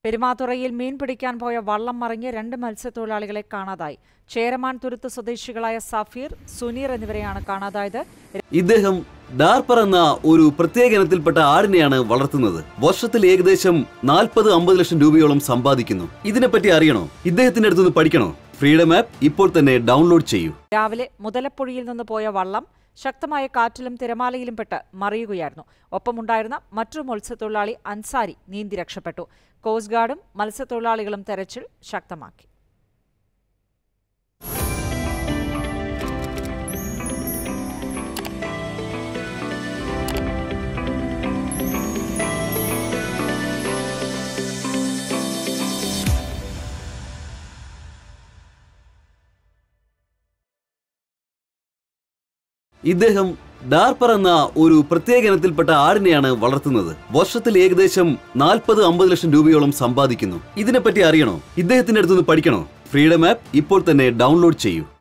പെരുമാതുറയിൽ മീൻ പിടിക്കാൻ പോയ വള്ളം മറിഞ്ഞ് രണ്ട് മത്സ്യത്തൊഴിലാളികളെ കാണാതായി ചേരമാൻ തുരുത്ത് സ്വദേശികളായ സഫീർ സുനീർ എന്നിവരെയാണ് കാണാതായത് ഇദ്ദേഹം ഡാർപ്പർ എന്ന ഒരു പ്രത്യേക ഇനത്തിൽപ്പെട്ട ആടിനെയാണ് വളർത്തുന്നത് വർഷത്തിൽ ഏകദേശം നാൽപ്പത് അമ്പത് ലക്ഷം രൂപയോളം സമ്പാദിക്കുന്നു ഇതിനെപ്പറ്റി അറിയണോ ഇദ്ദേഹത്തിന്റെ അടുത്തുനിന്ന് പഠിക്കണോ ഫ്രീഡം ആപ്പ് ഇപ്പോൾ തന്നെ ഡൗൺലോഡ് ചെയ്യൂ രാവിലെ മുതലപ്പുഴയിൽ നിന്ന് പോയ വള്ളം ശക്തമായ കാറ്റിലും തിരമാലയിലും പെട്ട് മറിയുകയായിരുന്നു ഒപ്പമുണ്ടായിരുന്ന മറ്റൊരു മത്സ്യത്തൊഴിലാളി അൻസാരി നീന്തി രക്ഷപ്പെട്ടു കോസ്റ്റ് ഗാർഡും മത്സ്യത്തൊഴിലാളികളും തെരച്ചിൽ ശക്തമാക്കി ഇദ്ദേഹം ഡാർപ്പർ എന്ന ഒരു പ്രത്യേക ഇനത്തിൽപ്പെട്ട ആടിനെയാണ് വളർത്തുന്നത് വർഷത്തിൽ ഏകദേശം നാൽപ്പത് അമ്പത് ലക്ഷം രൂപയോളം സമ്പാദിക്കുന്നു ഇതിനെപ്പറ്റി അറിയണോ ഇദ്ദേഹത്തിന്റെ അടുത്തുനിന്ന് പഠിക്കണോ ഫ്രീഡം ആപ്പ് ഇപ്പോൾ തന്നെ ഡൗൺലോഡ് ചെയ്യൂ